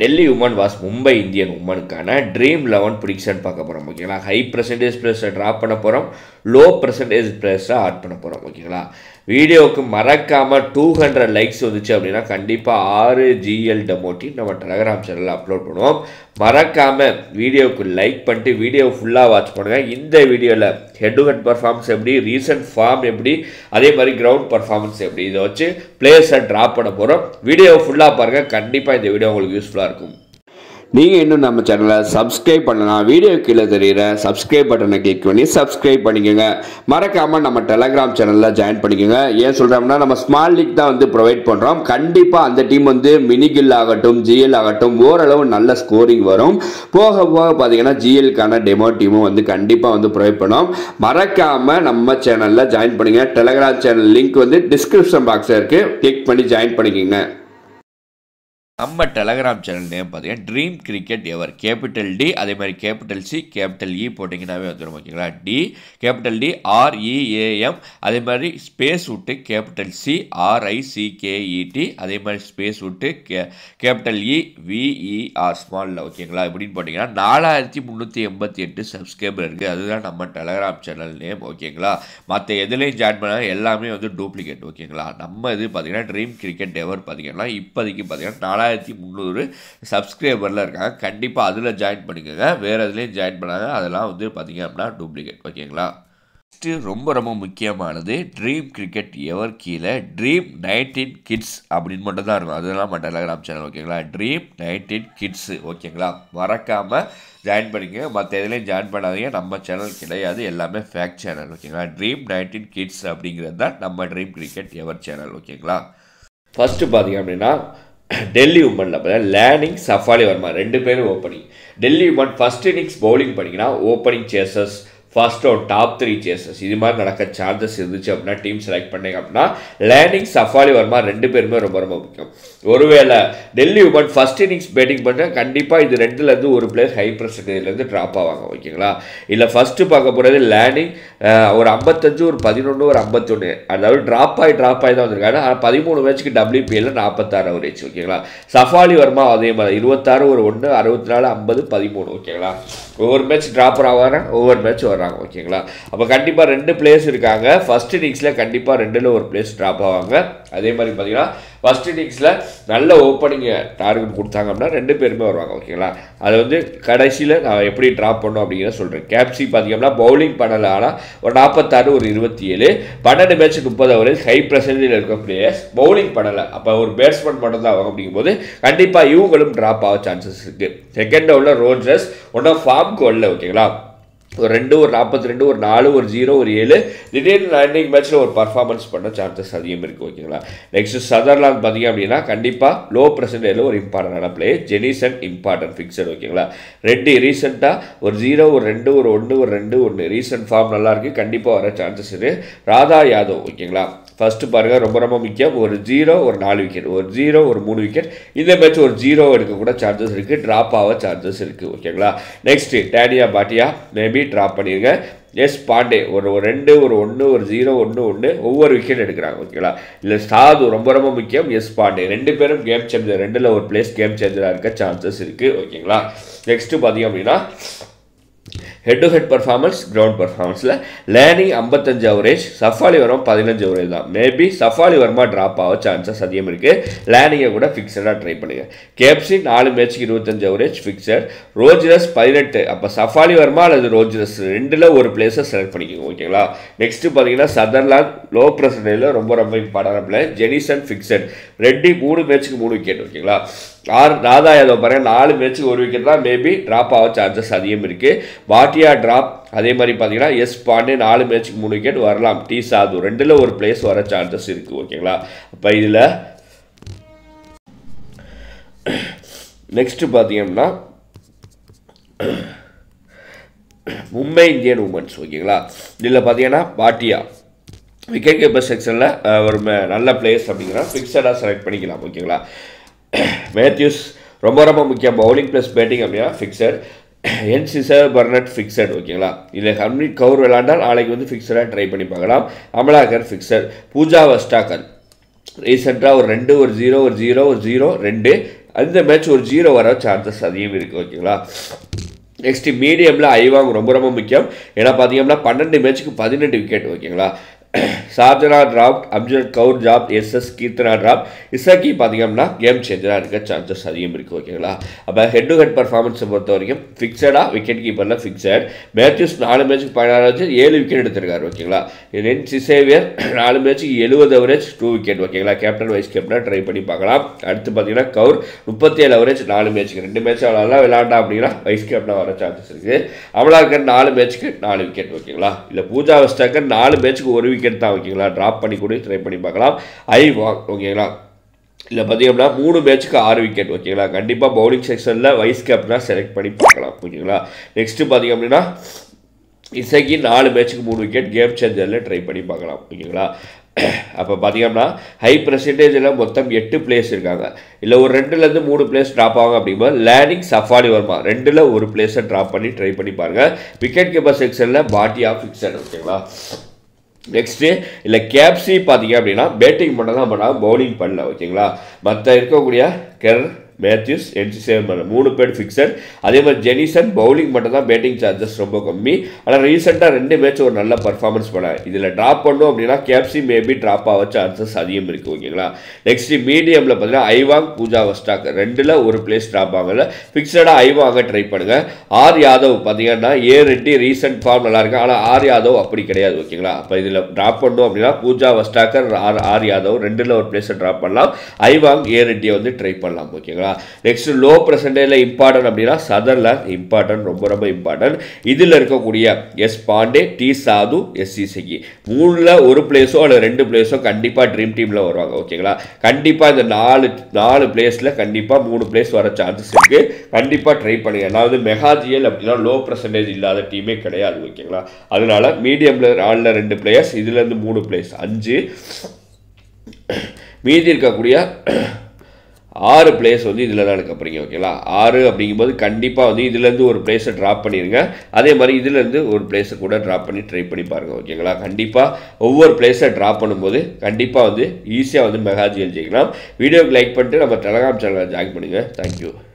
Delhi women vs Mumbai Indian உமனுக்கான Dream Eleven prediction பார்க்க போகிறோம் ஓகேங்களா ஹை பர்சன்டேஜ் ப்ளஸை ட்ராப் பண்ண போகிறோம் லோ பர்சன்டேஜ் ப்ளஸை ஆட் பண்ண போகிறோம் ஓகேங்களா வீடியோவுக்கு மறக்காமல் டூ ஹண்ட்ரட் லைக்ஸ் வந்துச்சு அப்படின்னா கண்டிப்பாக ஆறு ஜிஎல் டெமோட்டி நம்ம டெலகிராம் சேனலில் அப்லோட் பண்ணுவோம் மறக்காமல் வீடியோவுக்கு லைக் பண்ணிட்டு வீடியோ ஃபுல்லாக வாட்ச் பண்ணுங்கள் இந்த வீடியோவில் ஹெட் டு ஹெட் பர்ஃபார்மன்ஸ் எப்படி ரீசன்ட் ஃபார்ம் எப்படி அதே மாதிரி கிரவுண்ட் பர்ஃபார்மன்ஸ் எப்படி இதை வச்சு பிளேயர்ஸை ட்ராப் பண்ண போகிறோம் வீடியோ ஃபுல்லாக பாருங்கள் கண்டிப்பாக இந்த வீடியோ உங்களுக்கு யூஸ்ஃபுல்லாக இருக்கும் நீங்கள் இன்னும் நம்ம சேனலை சப்ஸ்கிரைப் பண்ணலாம் வீடியோ கீழே தெரியுற சப்ஸ்கிரைப் பட்டனை கிளிக் பண்ணி சப்ஸ்கிரைப் பண்ணிக்கோங்க மறக்காமல் நம்ம டெலகிராம் சேனலில் ஜாயின் பண்ணிக்கோங்க ஏன் சொல்கிறோம்னா நம்ம ஸ்மால் லீக் தான் வந்து ப்ரொவைட் பண்ணுறோம் கண்டிப்பாக அந்த டீம் வந்து மினிகில் ஆகட்டும் ஜிஎல் ஆகட்டும் ஓரளவு நல்ல ஸ்கோரிங் வரும் போக போக பார்த்தீங்கன்னா ஜிஎல்க்கான டெமோ டீமும் வந்து கண்டிப்பாக வந்து ப்ரொவைட் பண்ணோம் மறக்காமல் நம்ம சேனலில் ஜாயின் பண்ணுங்க டெலகிராம் சேனல் லிங்க் வந்து டிஸ்கிரிப்ஷன் பாக்ஸில் இருக்குது கிளிக் பண்ணி ஜாயின் பண்ணிக்கோங்க நம்ம டெலகிராம் சேனல் நேம் பார்த்தீங்கன்னா Dream cricket ever capital T அதே மாதிரி கேபிட்டல் சி கேபிட்டல் இ போட்டிங்கனாவே வந்துடும் ஓகேங்களா டி கேபிட்டல் டி ஆர்இஏஎம் அதே மாதிரி ஸ்பேஸ் விட்டு கேபிட்டல் சி ஆர்ஐசிகேஇடி அதே மாதிரி ஸ்பேஸ் விட்டு கே கேபிட்டல் இ விஇஆர் ஸ்மாலில் ஓகேங்களா எப்படின்னு போட்டிங்கன்னா நாலாயிரத்தி முந்நூற்றி எண்பத்தி எட்டு சப்ஸ்கிரைபர் இருக்குது அதுதான் நம்ம டெலகிராம் சேனல் நேம் ஓகேங்களா மற்ற எதுலேயும் ஜாயின் பண்ணால் எல்லாமே வந்து டூப்ளிகேட் ஓகேங்களா நம்ம இது பார்த்தீங்கன்னா ட்ரீம் கிரிக்கெட் எவர் பார்த்தீங்கன்னா இப்போதைக்கு பார்த்தீங்கன்னா நாலாயிரத்தி முந்நூறு சப்ஸ்கிரைபரில் இருக்காங்க கண்டிப்பாக அதில் ஜாயின் பண்ணிக்கோங்க வேறு எதுலேயும் ஜாயின் பண்ணாங்க அதெல்லாம் வந்து பார்த்தீங்க அப்படின்னா டூப்ளிகேட் ஓகேங்களா நெக்ஸ்ட்டு ரொம்ப ரொம்ப முக்கியமானது ட்ரீம் கிரிக்கெட் எவர் கீழே ட்ரீம் நைன்டீன் கிட்ஸ் அப்படின்னு மட்டும் தான் இருக்கும் அதெல்லாம் நம்ம டெலகிராம் சேனல் ஓகேங்களா ட்ரீம் நைன்டீன் கிட்ஸு ஓகேங்களா மறக்காமல் ஜாயின் பண்ணிக்கங்க மற்ற எதுலேயும் ஜாயின் பண்ணாதீங்க நம்ம சேனல் கிடையாது எல்லாமே ஃபேக்ட் சேனல் ஓகேங்களா ட்ரீம் நைன்டீன் கிட்ஸ் அப்படிங்கிறது தான் நம்ம ட்ரீம் கிரிக்கெட் எவர் சேனல் ஓகேங்களா ஃபஸ்ட்டு பார்த்தீங்க அப்படின்னா டெல்லி உமனில் பார்த்தீங்கன்னா லேனிங் சஃபாலி வர்மா ரெண்டு பேரும் opening Delhi women first innings bowling பண்ணிங்கன்னா ஓப்பனிங் சேசஸ் ஃபர்ஸ்ட் ஒரு டாப் த்ரீ சேசஸ் இது மாதிரி நடக்க சான்சஸ் இருந்துச்சு அப்படின்னா டீம் செலக்ட் பண்ணீங்க அப்படின்னா லேனிங் சஃபாலி வர்மா ரெண்டு பேருமே ரொம்ப ரொம்ப முக்கியம் ஒருவேளை Delhi women first innings batting பண்ண கண்டிப்பாக இது ரெண்டுலேருந்து ஒரு பிளேயர் ஹை பர்சன்டேஜ்லேருந்து ட்ராப் ஆவாங்க ஓகேங்களா இல்லை ஃபஸ்ட்டு பார்க்க போகிறது லேனிங் ஒரு ஐம்பத்தஞ்சு ஒரு பதினொன்று ஒரு ஐம்பத்தொன்று அதாவது ட்ராப் ஆகி ட்ராப் ஆகி தான் வந்திருக்காங்க ஆனால் பதிமூணு மேட்ச்சுக்கு டபிள்யூபிஎல்ல நாற்பத்தாறு அவரேஜ் ஓகேங்களா சஃபாலி வர்மா அதே மாதிரி இருபத்தாறு ஒரு ஒன்று அறுபத்தி நாலு ஐம்பது பதிமூணு ஓகேங்களா ஒவ்வொரு மேட்ச் ட்ராப்பர் ஆவாங்க ஒவ்வொரு மேட்ச் வர்றாங்க ஓகேங்களா அப்போ கண்டிப்பாக ரெண்டு பிளேயர்ஸ் இருக்காங்க ஃபர்ஸ்ட் இன்னிங்ஸில் கண்டிப்பாக ரெண்டில் ஒரு பிளேஸ் ட்ராப் ஆவாங்க அதே மாதிரி பார்த்தீங்கன்னா ஃபர்ஸ்ட் இன்னிங்ஸில் நல்ல ஓப்பனிங் டார்கெட் கொடுத்தாங்க அப்படின்னா ரெண்டு பேருமே வருவாங்க ஓகேங்களா அது வந்து கடைசியில் நான் எப்படி ட்ராப் பண்ணோம் அப்படிங்கிறத சொல்கிறேன் கேப்சி பார்த்தீங்கன்னா பவுலிங் பண்ணலை ஆனால் ஒரு நாற்பத்தாறு ஒரு இருபத்தி ஏழு பன்னெண்டு மேட்ச் முப்பது ஓவரேஜ் ஹை பர்சன்டேஜில் இருக்க பிளேயர்ஸ் பவுலிங் பண்ணலை அப்போ ஒரு பேட்ஸ்மேன் மட்டும் தான் ஆகும் அப்படிங்கும்போது கண்டிப்பாக இவங்களும் ட்ராப் ஆக சான்சஸ் இருக்குது செகண்ட் உள்ள ரோஜர்ஸ் ஒன்றும் ஃபார்ம்க்கு வரல ஓகேங்களா ஒரு ரெண்டு ஒரு நாற்பத்தி ரெண்டு ஒரு நாலு ஒரு ஜீரோ ஒரு ஏழு திடீர்னு லைனிங் மேட்ச்சில் ஒரு பர்ஃபார்மன்ஸ் பண்ண சான்சஸ் அதிகம் இருக்குது ஓகேங்களா நெக்ஸ்ட் சதர்லாந்து பார்த்தீங்க அப்படின்னா கண்டிப்பாக லோ பர்சன்டேஜில் ஒரு இம்பார்ட்டண்டான பிளே ஜெனிசன் இம்பார்ட்டன்ட் ஃபிக்ஸட் ஓகேங்களா ரெண்டு ரீசெண்டாக ஒரு ஜீரோ ஒரு ரெண்டு ஒரு ஒன்று ஒரு ரெண்டு ஒன்று ரீசெண்ட் ஃபார்ம் நல்லா இருக்குது கண்டிப்பாக வர சான்சஸ் இருக்குது ராதா யாதவ் ஓகேங்களா ஃபஸ்ட்டு பாருங்கள் ரொம்ப ரொம்ப முக்கியம் ஒரு ஜீரோ ஒரு நாலு விக்கெட் ஒரு ஜீரோ ஒரு மூணு விக்கெட் இந்த மேட்ச் ஒரு ஜீரோ எடுக்க கூட சான்சஸ் இருக்குது ட்ராப் ஆக சான்சஸ் இருக்குது ஓகேங்களா next Taniya Bhatia maybe drop பண்ணிடுங்க எஸ் பாண்டே ஒரு ஒரு ரெண்டு ஒரு ஒன்று ஒரு ஜீரோ ஒன்று ஒன்று ஒவ்வொரு விக்கெட் எடுக்கிறாங்க ஓகேங்களா இல்லை சாது ரொம்ப ரொம்ப முக்கியம் எஸ் பாண்டே ரெண்டு பேரும் கேம் சேஞ்சர் ரெண்டில் ஒரு பிளேஸ் கேம் சேஞ்சராக இருக்க சான்சஸ் இருக்குது ஓகேங்களா நெக்ஸ்ட்டு பார்த்தீங்க அப்படின்னா head to head performance ground பர்ஃபார்மன்ஸில் லேனிங் ஐம்பத்தஞ்சு அவரேஜ் சஃபாலி வரும் பதினஞ்சு அவரேஜ் தான் மேபி சஃபாலி வர்மா ட்ராப் ஆக சான்சஸ் அதிகம் இருக்குது லேனிங்கை கூட ஃபிக்ஸடாக ட்ரை பண்ணுங்கள் கேப்சி நாலு மேட்ச்சுக்கு இருபத்தஞ்சு அவரேஜ் ஃபிக்ஸட் ரோஜரஸ் பதினெட்டு அப்போ சஃபாலி வர்மா அல்லது ரோஜரஸ் ரெண்டில் ஒரு பிளேஸை செலக்ட் பண்ணிக்கோங்க ஓகேங்களா நெக்ஸ்ட்டு பார்த்தீங்கன்னா சதர்லாந்து லோ பர்சன்டேஜில் ரொம்ப ரொம்ப இம்பார்ட்டான பிளே ஜெனிசன் ஃபிக்ஸட் ரெட்டி மூணு மேட்ச்சுக்கு மூணு விக்கெட் ஓகேங்களா ஆறு ராதா யாதவ் பாருங்க நாலு மேட்ச்சுக்கு ஒரு விக்கெட் தான் மேபி ட்ராப் ஆக சான்சஸ் அதிகம் இருக்குது பாட்டியா ட்ராப் அதே மாதிரி பார்த்தீங்கன்னா எஸ் பாண்டே நாலு மேட்ச்சுக்கு மூணு விக்கெட் வரலாம் டி சாது ரெண்டில் ஒரு பிளேஸ் வர சான்சஸ் இருக்குது ஓகேங்களா அப்போ இதில் நெக்ஸ்ட்டு பார்த்தீங்கன்னா மும்பை இந்தியன் உமன்ஸ் ஓகேங்களா இதில் பார்த்தீங்கன்னா பாட்டியா விக்கெட் கீப்பர் செக்ஷனில் ஒரு ம- நல்ல பிளேயர்ஸ் அப்படிங்கிற ஃபிக்ஸடாக செலக்ட் பண்ணிக்கலாம் ஓகேங்களா மேத்யூஸ் ரொம்ப ரொம்ப முக்கியம் பவுலிங் ப்ளஸ் பேட்டிங் அப்படின்னா fixed N Sciver Brunt fixed ஓகேங்களா இதில் ஹர்மீத் கவுர் விளாண்டால் நாளைக்கு வந்து ஃபிக்ஸடாக ட்ரை பண்ணி பார்க்கலாம் அமலாக்கர் ஃபிக்ஸட் பூஜா வஸ்டாக்கர் ரீசெண்டாக ஒரு ரெண்டு ஒரு ஜீரோ ஒரு ஜீரோ ஒரு ஜீரோ ரெண்டு அந்த மேட்ச் ஒரு ஜீரோ வர சான்சஸ் அதிகம் இருக்குது ஓகேங்களா நெக்ஸ்ட் மீடியமில் ஐவாங் ரொம்ப ரொம்ப முக்கியம் ஏன்னா பார்த்தீங்கன்னா பன்னெண்டு மேட்ச்சுக்கு பதினெட்டு விக்கெட் ஓகேங்களா ஷார்ஜனா டிராப் அம்ஜத் கவுர் ஜாப் எஸ்எஸ் கீர்த்தனா டிராப் இசக்கி பார்த்தீங்கன்னா கேம் சேஞ்சராக இருக்க சான்சஸ் அதிகம் இருக்குது ஓகேங்களா அப்போ ஹெட் டு ஹெட் பர்ஃபார்மன்ஸை பொறுத்த வரைக்கும் ஃபிக்ஸடாக விக்கெட் கீப்பரில் ஃபிக்ஸட் மேத்யூஸ் நாலு மேட்ச்சுக்கு பதினாறு வச்சு ஏழு விக்கெட் எடுத்திருக்காரு ஓகேங்களா ரென் சிசேவியர் நாலு மேட்ச்சுக்கு எழுபது அவரேஜ் டூ விக்கெட் ஓகேங்களா கேப்டன் வைஸ் கேப்டனாக ட்ரை பண்ணி பார்க்கலாம் அடுத்து பார்த்தீங்கன்னா கவுர் முப்பத்தி ஏழு அவரேஜ் நாலு மேட்ச்சுக்கு ரெண்டு மேட்ச் அவ்வளோ விளாண்டா அப்படின்னா வைஸ் கேப்டனாக வர சான்சஸ் இருக்குது அமலாக்கர் நாலு மேட்ச்சுக்கு நாலு விக்கெட் ஓகேங்களா இல்லை பூஜா வெஸ்டாக்கர் நாலு மேட்ச்சுக்கு ஒரு விக்கெட் தான் ஓகேங்களா ட்ராப் பண்ணி கூட ட்ரை பண்ணி பார்க்கலாம் ஐ வாங் ஓகேங்களா இல்லை பார்த்தீங்கன்னா மூணு மேட்ச்சுக்கு ஆறு விக்கெட் ஓகேங்களா கண்டிப்பாக பவுலிங் செக்ஷனில் வைஸ் கேப்டனாக செலக்ட் பண்ணி பார்க்கலாம் ஓகேங்களா நெக்ஸ்ட்டு பார்த்தீங்க அப்படின்னா இசைக்கு நாலு மேட்ச்சுக்கு மூணு விக்கெட் கேம் சேஞ்சரில் ட்ரை பண்ணி பார்க்கலாம் ஓகேங்களா அப்போ பார்த்தீங்கன்னா ஹை பர்சன்டேஜில் மொத்தம் எட்டு பிளேஸ் இருக்காங்க இல்லை ஒரு ரெண்டுலேருந்து மூணு பிளேஸ் ட்ராப் ஆகும் அப்படிங்கும்போது லேனிங் சஃபாரி வர்மா ரெண்டில் ஒரு பிளேஸை ட்ராப் பண்ணி ட்ரை பண்ணி பாருங்கள் விக்கெட் கீப்பர் செக்ஷனில் பாட்டியா ஃபிக்ஸட் ஓகேங்களா நெக்ஸ்ட்டு இல்லை கேப்சி பார்த்தீங்க அப்படின்னா பேட்டிங் மட்டும் தான் பண்ணாங்க பவுலிங் பண்ணல ஓகேங்களா மற்ற இருக்கக்கூடிய கெர் மேத்யூஸ் என்சி சேவன் பண்ணல மூணு பேர் ஃபிக்ஸட் அதே மாதிரி ஜெனிசன் பவுலிங் மட்டும் தான் பேட்டிங் சார்ஜஸ் ரொம்ப கம்மி ஆனால் ரீசெண்டாக ரெண்டு மேட்ச் ஒரு நல்ல பர்ஃபார்மன்ஸ் பண்ணாங்க இதில் ட்ராப் பண்ணோம் அப்படின்னா கேப்சி மேபி ட்ராப் ஆக சான்சஸ் அதிகம் இருக்குது ஓகேங்களா நெக்ஸ்ட் மீடியமில் பார்த்தீங்கன்னா ஐவாங் பூஜா வஸ்டாக் ரெண்டில் ஒரு பிளேஸ் ட்ராப் ஆகல ஃபிக்ஸடாக ஐவாங்க ட்ரை பண்ணுங்கள் ஆர் யாதவ் பார்த்தீங்கன்னா ஏ ரெட்டி ரீசெண்ட் ஃபார்ம் நல்லா இருக்கு ஆனால் ஆர் யாதவ் அப்படி கிடையாது ஓகேங்களா அப்போ இதில் ட்ராப் பண்ணோம் அப்படின்னா பூஜா வஸ்டாக்கர் ஆர் ஆர் யாதவ் ரெண்டில் ஒரு பிளேஸை ட்ராப் பண்ணலாம் ஐவாங் ஏ ரெட்டியை வந்து ட்ரை பண்ணலாம் ஓகேங்களா நெக்ஸ்ட் லோ பர்சன்டேஜில் இம்பார்ட்டன்ட் அப்படின்னா சதர்லாண்ட் இம்பார்ட்டன்ட் ரொம்ப ரொம்ப இம்பார்ட்டன்ட் இதில் இருக்கக்கூடிய S Pandey T Sadhu S Ishaque மூணில் ஒரு பிளேஸோ அல்லது ரெண்டு பிளேஸோ கண்டிப்பாக ட்ரீம் டீமில் வருவாங்க ஓகேங்களா கண்டிப்பாக இந்த நாலு நாலு பிளேஸில் கண்டிப்பாக மூணு பிளேஸ் வர சான்சஸ் இருக்குது கண்டிப்பாக ட்ரை பண்ணுங்க அதாவது மெகாஜியல் அப்படின்னா லோ பர்சன்டேஜ் இல்லாத டீமே கிடையாது ஓகேங்களா அதனால மீடியமில் நாலில் ரெண்டு பிளேயர்ஸ் இதுலேருந்து மூணு பிளேஸ் அஞ்சு மீதி இருக்கக்கூடிய ஆறு பிளேஸ் வந்து இதில் தான் எடுக்க போகிறீங்க ஓகேங்களா ஆறு அப்படிங்கும்போது கண்டிப்பாக வந்து இதுலேருந்து ஒரு பிளேஸை ட்ராப் பண்ணிடுங்க அதே மாதிரி இதுலேருந்து ஒரு பிளேஸை கூட ட்ராப் பண்ணி ட்ரை பண்ணி பாருங்கள் ஓகேங்களா கண்டிப்பாக ஒவ்வொரு பிளேஸை ட்ராப் பண்ணும்போது கண்டிப்பாக வந்து ஈஸியாக வந்து மெகாஜியல் ஜெயிக்கலாம் வீடியோக்கு லைக் பண்ணிட்டு நம்ம டெலகிராம் சேனலை ஜாயின் பண்ணுங்கள் தேங்க்யூ